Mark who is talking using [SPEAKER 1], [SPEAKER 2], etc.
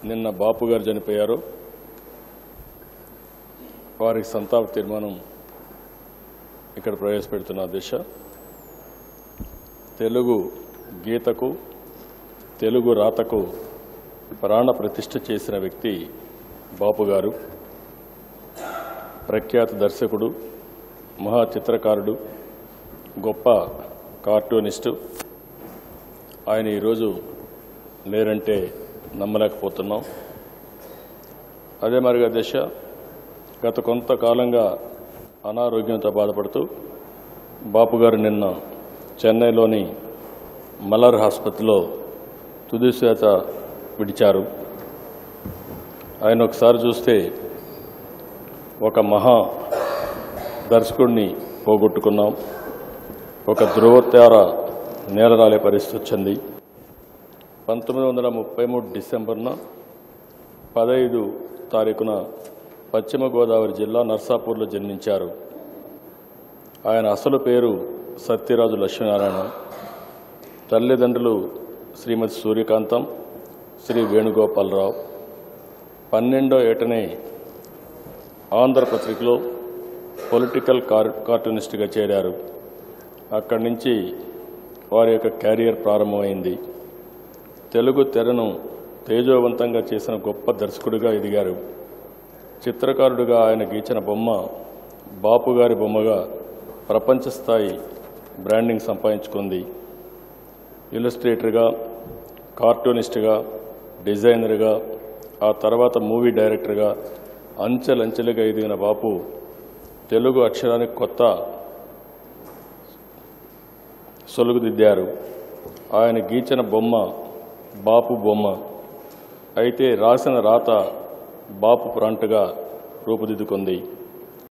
[SPEAKER 1] నిన్న బాపు గారు చనిపోయారు వారికి సంతాప తీర్మానం ఇక్కడ ప్రవేశపెడుతున్న దిశ తెలుగు గీతకు తెలుగు రాతకు ప్రాణ ప్రతిష్ఠ చేసిన వ్యక్తి బాపు గారు ప్రఖ్యాత దర్శకుడు మహా చిత్రకారుడు గొప్ప కార్టూనిస్టు ఆయన ఈరోజు లేరంటే నమ్మలేకపోతున్నాం అదే మరిగా దిశ గత కొంతకాలంగా అనారోగ్యంతో బాధపడుతూ బాపు గారు నిన్న చెన్నైలోని మలర్ ఆసుపత్రిలో తుదిశ్వేత విడిచారు ఆయన ఒకసారి చూస్తే ఒక మహా దర్శకుడిని పోగొట్టుకున్నాం ఒక ధృవతార నేలరాలే పరిస్థితి వచ్చింది పంతొమ్మిది వందల ముప్పై మూడు డిసెంబర్న పదహైదు తారీఖున పశ్చిమ గోదావరి జిల్లా నర్సాపూర్లో జన్మించారు ఆయన అసలు పేరు సత్యరాజు లక్ష్మీనారాయణ తల్లిదండ్రులు శ్రీమతి సూర్యకాంతం శ్రీ వేణుగోపాలరావు పన్నెండో ఏటనే ఆంధ్రపత్రికలో పొలిటికల్ కార్ కార్టూనిస్ట్గా చేరారు అక్కడి నుంచి వారి యొక్క క్యారియర్ ప్రారంభమైంది తెలుగు తెరను తేజోవంతంగా చేసిన గొప్ప దర్శకుడిగా ఎదిగారు చిత్రకారుడిగా ఆయన గీచిన బొమ్మ బాపు గారి బొమ్మగా ప్రపంచ స్థాయి బ్రాండింగ్ సంపాదించుకుంది ఇలస్ట్రేటర్గా కార్టూనిస్ట్గా డిజైనర్గా ఆ తర్వాత మూవీ డైరెక్టర్గా అంచెలంచెలుగా ఎదిగిన బాపు తెలుగు అక్షరానికి కొత్త సొలుగుదిద్దారు ఆయన గీచిన బొమ్మ బాపు బొమ్మ అయితే రాసిన రాత బాపు ప్రాంట్గా రూపుదిద్దుకుంది